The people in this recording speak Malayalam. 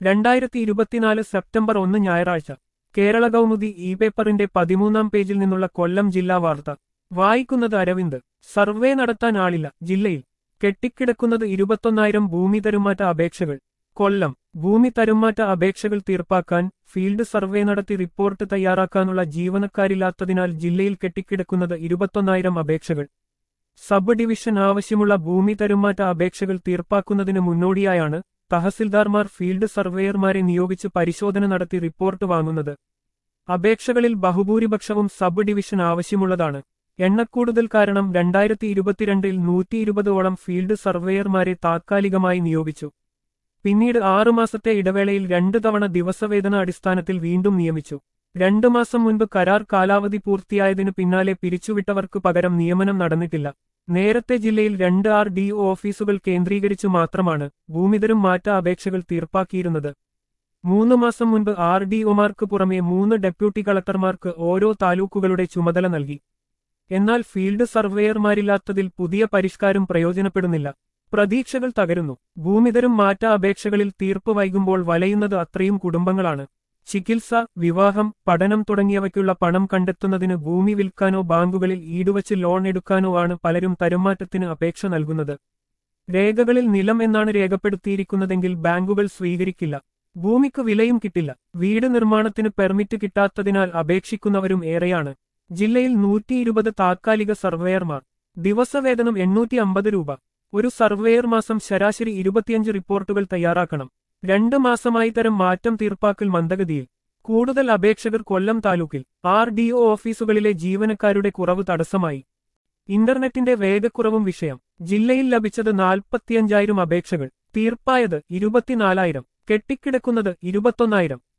രണ്ടായിരത്തി ഇരുപത്തിനാല് സെപ്റ്റംബർ ഒന്ന് ഞായറാഴ്ച കേരള കൗമുദി ഇ പേപ്പറിന്റെ പതിമൂന്നാം പേജിൽ നിന്നുള്ള കൊല്ലം ജില്ലാ വാർത്ത വായിക്കുന്നത് അരവിന്ദ് സർവേ നടത്താൻ ആളില്ല ജില്ലയിൽ കെട്ടിക്കിടക്കുന്നത് ഇരുപത്തൊന്നായിരം ഭൂമി തരുമാറ്റ അപേക്ഷകൾ കൊല്ലം ഭൂമി തരുമാറ്റ അപേക്ഷകൾ തീർപ്പാക്കാൻ ഫീൽഡ് സർവേ നടത്തി റിപ്പോർട്ട് തയ്യാറാക്കാനുള്ള ജീവനക്കാരില്ലാത്തതിനാൽ ജില്ലയിൽ കെട്ടിക്കിടക്കുന്നത് ഇരുപത്തൊന്നായിരം അപേക്ഷകൾ സബ് ഡിവിഷൻ ആവശ്യമുള്ള ഭൂമി തരുമാറ്റ അപേക്ഷകൾ തീർപ്പാക്കുന്നതിന് മുന്നോടിയായാണ് തഹസിൽദാർമാർ ഫീൽഡ് സർവേയർമാരെ നിയോഗിച്ച് പരിശോധന നടത്തി റിപ്പോർട്ട് വാങ്ങുന്നത് അപേക്ഷകളിൽ ബഹുഭൂരിപക്ഷവും സബ് ഡിവിഷൻ ആവശ്യമുള്ളതാണ് എണ്ണക്കൂടുതൽ കാരണം രണ്ടായിരത്തി ഇരുപത്തിരണ്ടിൽ നൂറ്റി ഇരുപതോളം ഫീൽഡ് സർവേയർമാരെ താത്കാലികമായി നിയോഗിച്ചു പിന്നീട് ആറുമാസത്തെ ഇടവേളയിൽ രണ്ടു തവണ ദിവസവേതന അടിസ്ഥാനത്തിൽ വീണ്ടും നിയമിച്ചു രണ്ടു മാസം മുൻപ് കരാർ കാലാവധി പൂർത്തിയായതിനു പിന്നാലെ പിരിച്ചുവിട്ടവർക്ക് പകരം നിയമനം നടന്നിട്ടില്ല നേരത്തെ ജില്ലയിൽ രണ്ട് ആർ ഡി ഒ ഓഫീസുകൾ കേന്ദ്രീകരിച്ചു മാത്രമാണ് ഭൂമിതരും മാറ്റ അപേക്ഷകൾ തീർപ്പാക്കിയിരുന്നത് മൂന്ന് മാസം മുൻപ് ആർ ഡി ഒമാർക്ക് പുറമെ മൂന്ന് ഡെപ്യൂട്ടി കളക്ടർമാർക്ക് ഓരോ താലൂക്കുകളുടെ ചുമതല നൽകി എന്നാൽ ഫീൽഡ് സർവേയർമാരില്ലാത്തതിൽ പുതിയ പരിഷ്കാരം പ്രയോജനപ്പെടുന്നില്ല പ്രതീക്ഷകൾ തകരുന്നു ഭൂമിതരും മാറ്റ അപേക്ഷകളിൽ തീർപ്പ് വൈകുമ്പോൾ വലയുന്നത് അത്രയും കുടുംബങ്ങളാണ് ചികിത്സ വിവാഹം പഠനം തുടങ്ങിയവയ്ക്കുള്ള പണം കണ്ടെത്തുന്നതിന് ഭൂമി വിൽക്കാനോ ബാങ്കുകളിൽ ഈടുവച്ച് ലോൺ എടുക്കാനോ ആണ് പലരും തരുമാറ്റത്തിന് അപേക്ഷ നൽകുന്നത് രേഖകളിൽ നിലം എന്നാണ് രേഖപ്പെടുത്തിയിരിക്കുന്നതെങ്കിൽ ബാങ്കുകൾ സ്വീകരിക്കില്ല ഭൂമിക്ക് വിലയും കിട്ടില്ല വീട് നിർമ്മാണത്തിന് പെർമിറ്റ് കിട്ടാത്തതിനാൽ അപേക്ഷിക്കുന്നവരും ഏറെയാണ് ജില്ലയിൽ നൂറ്റി ഇരുപത് താത്കാലിക സർവേയർമാർ ദിവസവേതനം എണ്ണൂറ്റി അമ്പത് രൂപ ഒരു സർവേയർ മാസം ശരാശരി ഇരുപത്തിയഞ്ച് റിപ്പോർട്ടുകൾ തയ്യാറാക്കണം രണ്ട് മാസമായി തരം മാറ്റം തീർപ്പാക്കൽ മന്ദഗതിയിൽ കൂടുതൽ അപേക്ഷകർ കൊല്ലം താലൂക്കിൽ ആർ ഡി ഒ ഓഫീസുകളിലെ ജീവനക്കാരുടെ കുറവ് തടസ്സമായി ഇന്റർനെറ്റിന്റെ വേഗക്കുറവും വിഷയം ജില്ലയിൽ ലഭിച്ചത് നാൽപ്പത്തിയഞ്ചായിരം അപേക്ഷകൾ തീർപ്പായത് ഇരുപത്തിനാലായിരം കെട്ടിക്കിടക്കുന്നത് ഇരുപത്തൊന്നായിരം